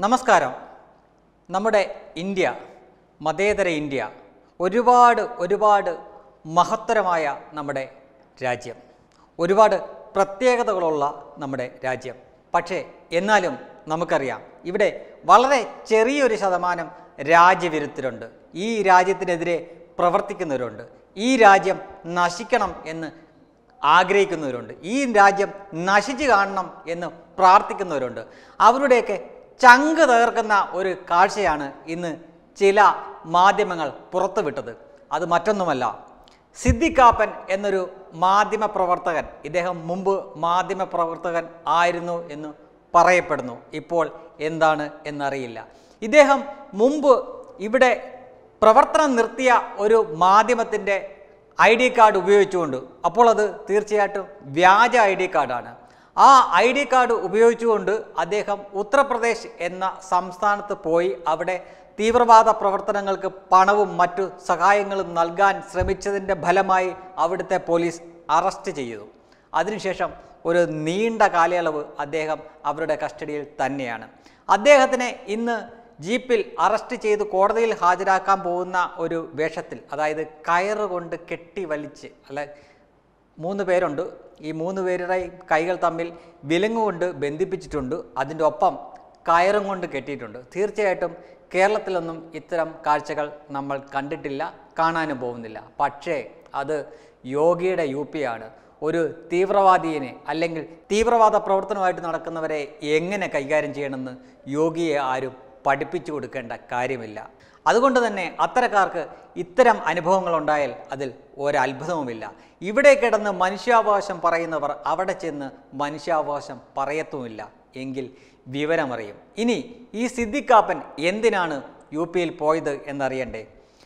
നമസ്കാരം നമ്മുടെ ഇന്ത്യ മതേതര ഇന്ത്യ ഒരുപാട് ഒരുപാട് മഹത്തരമായ നമ്മുടെ രാജ്യം ഒരുപാട് പ്രത്യേകതകളുള്ള നമ്മുടെ രാജ്യം പക്ഷേ എന്നാലും നമുക്കറിയാം ഇവിടെ വളരെ ചെറിയൊരു ശതമാനം രാജ്യവിരുദ്ധരുണ്ട് ഈ രാജ്യത്തിനെതിരെ പ്രവർത്തിക്കുന്നവരുണ്ട് ഈ രാജ്യം നശിക്കണം എന്ന് ആഗ്രഹിക്കുന്നവരുണ്ട് ഈ രാജ്യം നശിച്ചു കാണണം എന്ന് പ്രാർത്ഥിക്കുന്നവരുണ്ട് അവരുടെയൊക്കെ ചങ്ക് തകർക്കുന്ന ഒരു കാഴ്ചയാണ് ഇന്ന് ചില മാധ്യമങ്ങൾ പുറത്തുവിട്ടത് അത് മറ്റൊന്നുമല്ല സിദ്ദിഖാപ്പൻ എന്നൊരു മാധ്യമ പ്രവർത്തകൻ ഇദ്ദേഹം മുമ്പ് മാധ്യമ പ്രവർത്തകൻ ആയിരുന്നു എന്ന് പറയപ്പെടുന്നു ഇപ്പോൾ എന്താണ് എന്നറിയില്ല ഇദ്ദേഹം മുമ്പ് ഇവിടെ പ്രവർത്തനം നിർത്തിയ ഒരു മാധ്യമത്തിൻ്റെ ഐ ഡി കാർഡ് ഉപയോഗിച്ചുകൊണ്ട് അപ്പോൾ അത് തീർച്ചയായിട്ടും വ്യാജ ഐ ഡി കാർഡാണ് ആ ഐ ഡി കാർഡ് ഉപയോഗിച്ചുകൊണ്ട് അദ്ദേഹം ഉത്തർപ്രദേശ് എന്ന സംസ്ഥാനത്ത് പോയി അവിടെ തീവ്രവാദ പ്രവർത്തനങ്ങൾക്ക് പണവും മറ്റു സഹായങ്ങളും നൽകാൻ ശ്രമിച്ചതിൻ്റെ ഫലമായി അവിടുത്തെ പോലീസ് അറസ്റ്റ് ചെയ്തു അതിനുശേഷം ഒരു നീണ്ട കാലയളവ് അദ്ദേഹം അവരുടെ കസ്റ്റഡിയിൽ തന്നെയാണ് അദ്ദേഹത്തിനെ ഇന്ന് ജീപ്പിൽ അറസ്റ്റ് ചെയ്ത് കോടതിയിൽ ഹാജരാക്കാൻ പോകുന്ന ഒരു വേഷത്തിൽ അതായത് കയറ് കൊണ്ട് കെട്ടി വലിച്ച് അല്ല മൂന്ന് പേരുണ്ട് ഈ മൂന്ന് പേരുടെ കൈകൾ തമ്മിൽ വിലങ്ങുകൊണ്ട് ബന്ധിപ്പിച്ചിട്ടുണ്ട് അതിൻ്റെ ഒപ്പം കയറും കൊണ്ട് കെട്ടിയിട്ടുണ്ട് തീർച്ചയായിട്ടും കേരളത്തിലൊന്നും ഇത്തരം കാഴ്ചകൾ നമ്മൾ കണ്ടിട്ടില്ല കാണാനും പോകുന്നില്ല പക്ഷേ അത് യോഗിയുടെ യു പി ആണ് ഒരു തീവ്രവാദിയെ അല്ലെങ്കിൽ തീവ്രവാദ പ്രവർത്തനമായിട്ട് നടക്കുന്നവരെ എങ്ങനെ കൈകാര്യം ചെയ്യണമെന്ന് യോഗിയെ ആരും പഠിപ്പിച്ചു കൊടുക്കേണ്ട കാര്യമില്ല അതുകൊണ്ട് തന്നെ അത്തരക്കാർക്ക് ഇത്തരം അനുഭവങ്ങൾ ഉണ്ടായാൽ അതിൽ ഒരത്ഭുതവുമില്ല ഇവിടെ കിടന്ന് മനുഷ്യാവകാശം പറയുന്നവർ അവിടെ ചെന്ന് മനുഷ്യാവകാശം പറയത്തുമില്ല എങ്കിൽ വിവരമറിയും ഇനി ഈ സിദ്ദിഖാപ്പൻ എന്തിനാണ് യു പിയിൽ പോയത് എന്നറിയണ്ടേ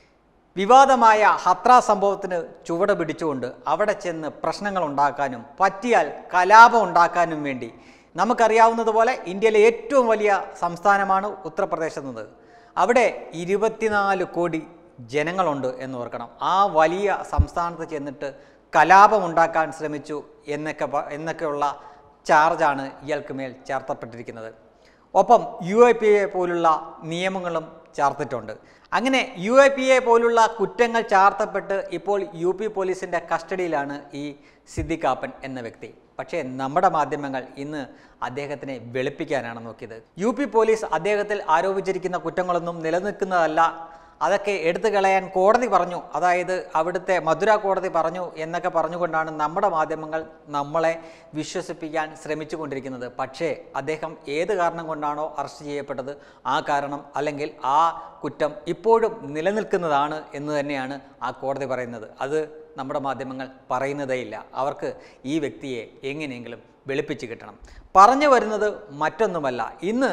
വിവാദമായ ഹത്ര സംഭവത്തിന് ചുവട് പിടിച്ചുകൊണ്ട് അവിടെ ചെന്ന് പ്രശ്നങ്ങൾ ഉണ്ടാക്കാനും പറ്റിയാൽ കലാപം ഉണ്ടാക്കാനും വേണ്ടി നമുക്കറിയാവുന്നതുപോലെ ഇന്ത്യയിലെ ഏറ്റവും വലിയ സംസ്ഥാനമാണ് ഉത്തർപ്രദേശ് എന്നത് അവിടെ ഇരുപത്തിനാല് കോടി ജനങ്ങളുണ്ട് എന്ന് ഓർക്കണം ആ വലിയ സംസ്ഥാനത്ത് ചെന്നിട്ട് കലാപം ഉണ്ടാക്കാൻ ശ്രമിച്ചു എന്നൊക്കെ പ- എന്നൊക്കെയുള്ള ചാർജാണ് ഇയാൾക്ക് മേൽ ചേർത്തപ്പെട്ടിരിക്കുന്നത് ഒപ്പം യു ഐ പി എ പോലുള്ള നിയമങ്ങളും ചേർത്തിട്ടുണ്ട് അങ്ങനെ യു ഐ പി എ പോലുള്ള കുറ്റങ്ങൾ ചാർത്തപ്പെട്ട് ഇപ്പോൾ യു പി പോലീസിൻ്റെ കസ്റ്റഡിയിലാണ് ഈ സിദ്ദിഖാപ്പൻ എന്ന വ്യക്തി പക്ഷേ നമ്മുടെ മാധ്യമങ്ങൾ ഇന്ന് അദ്ദേഹത്തിനെ വെളുപ്പിക്കാനാണ് നോക്കിയത് യു പി പോലീസ് അദ്ദേഹത്തിൽ ആരോപിച്ചിരിക്കുന്ന കുറ്റങ്ങളൊന്നും നിലനിൽക്കുന്നതല്ല അതൊക്കെ എടുത്തു കളയാൻ കോടതി പറഞ്ഞു അതായത് അവിടുത്തെ മധുര കോടതി പറഞ്ഞു എന്നൊക്കെ പറഞ്ഞുകൊണ്ടാണ് നമ്മുടെ മാധ്യമങ്ങൾ നമ്മളെ വിശ്വസിപ്പിക്കാൻ ശ്രമിച്ചുകൊണ്ടിരിക്കുന്നത് പക്ഷേ അദ്ദേഹം ഏത് കാരണം കൊണ്ടാണോ അറസ്റ്റ് ചെയ്യപ്പെട്ടത് ആ കാരണം അല്ലെങ്കിൽ ആ കുറ്റം ഇപ്പോഴും നിലനിൽക്കുന്നതാണ് എന്ന് തന്നെയാണ് ആ കോടതി പറയുന്നത് അത് നമ്മുടെ മാധ്യമങ്ങൾ പറയുന്നതേയില്ല അവർക്ക് ഈ വ്യക്തിയെ എങ്ങനെയെങ്കിലും വെളുപ്പിച്ച് കിട്ടണം പറഞ്ഞു വരുന്നത് മറ്റൊന്നുമല്ല ഇന്ന്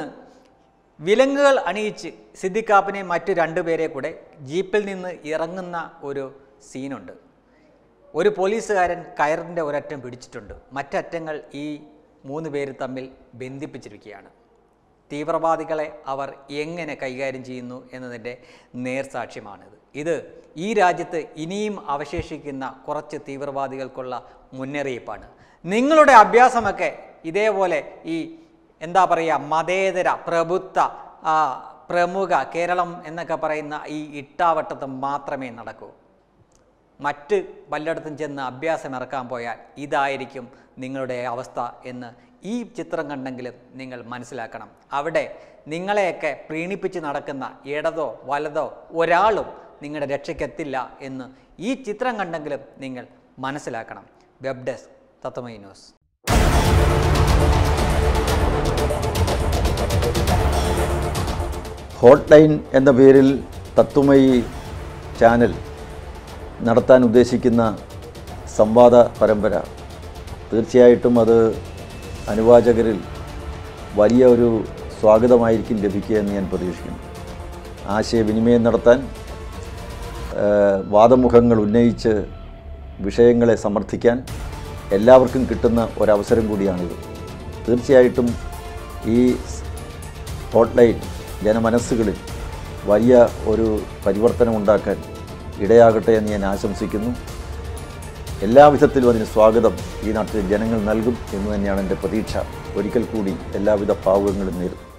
വിലങ്ങുകൾ അണിയിച്ച് സിദ്ദിഖാപ്പിനെ മറ്റു രണ്ടുപേരെ കൂടെ ജീപ്പിൽ നിന്ന് ഇറങ്ങുന്ന ഒരു സീനുണ്ട് ഒരു പോലീസുകാരൻ കയറിൻ്റെ ഒരറ്റം പിടിച്ചിട്ടുണ്ട് മറ്ററ്റങ്ങൾ ഈ മൂന്ന് പേര് തമ്മിൽ ബന്ധിപ്പിച്ചിരിക്കുകയാണ് തീവ്രവാദികളെ അവർ എങ്ങനെ കൈകാര്യം ചെയ്യുന്നു എന്നതിൻ്റെ നേർസാക്ഷ്യമാണിത് ഇത് ഈ രാജ്യത്ത് ഇനിയും അവശേഷിക്കുന്ന കുറച്ച് തീവ്രവാദികൾക്കുള്ള മുന്നറിയിപ്പാണ് നിങ്ങളുടെ അഭ്യാസമൊക്കെ ഇതേപോലെ ഈ എന്താ പറയുക മതേതര പ്രഭുത്വ ആ, പ്രമുഖ കേരളം എന്നൊക്കെ പറയുന്ന ഈ ഇട്ടാവട്ടത്ത് മാത്രമേ നടക്കൂ മറ്റ് പലയിടത്തും ചെന്ന് അഭ്യാസം ഇറക്കാൻ പോയാൽ ഇതായിരിക്കും നിങ്ങളുടെ അവസ്ഥ എന്ന് ഈ ചിത്രം കണ്ടെങ്കിലും നിങ്ങൾ മനസ്സിലാക്കണം അവിടെ നിങ്ങളെയൊക്കെ പ്രീണിപ്പിച്ച് നടക്കുന്ന ഇടതോ വലതോ ഒരാളും നിങ്ങളുടെ രക്ഷയ്ക്കെത്തില്ല എന്ന് ഈ ചിത്രം കണ്ടെങ്കിലും നിങ്ങൾ മനസ്സിലാക്കണം web desk Tatvamayi news hotline എന്ന പേരിൽ തത്വമയി ചാനൽ നടത്താൻ ഉദ്ദേശിക്കുന്ന സംവാദ പരമ്പര തീർച്ചയായിട്ടും അത് അനുവാചകരിൽ വലിയ ഒരു സ്വാഗതമായിരിക്കും ലഭിക്കുക എന്ന് ഞാൻ പ്രതീക്ഷിക്കുന്നു ആശയവിനിമയം നടത്താൻ ആ, വാദമുഖങ്ങൾ ഉന്നയിച്ച് വിഷയങ്ങളെ സമർത്ഥിക്കാൻ എല്ലാവർക്കും കിട്ടുന്ന ഒരവസരം കൂടിയാണിത് തീർച്ചയായിട്ടും ഈ ഹോട്ട്ലൈൻ ജനമനസ്സുകളിൽ വലിയ ഒരു പരിവർത്തനം ഉണ്ടാക്കാൻ ഇടയാകട്ടെ എന്ന് ഞാൻ ആശംസിക്കുന്നു എല്ലാവിധത്തിലും അതിന് സ്വാഗതം ഈ നാട്ടിലെ ജനങ്ങൾ നൽകും എന്ന് തന്നെയാണ് എൻ്റെ പ്രതീക്ഷ ഒരിക്കൽ കൂടി എല്ലാവിധ ഭാവുകങ്ങളും നേരുന്നു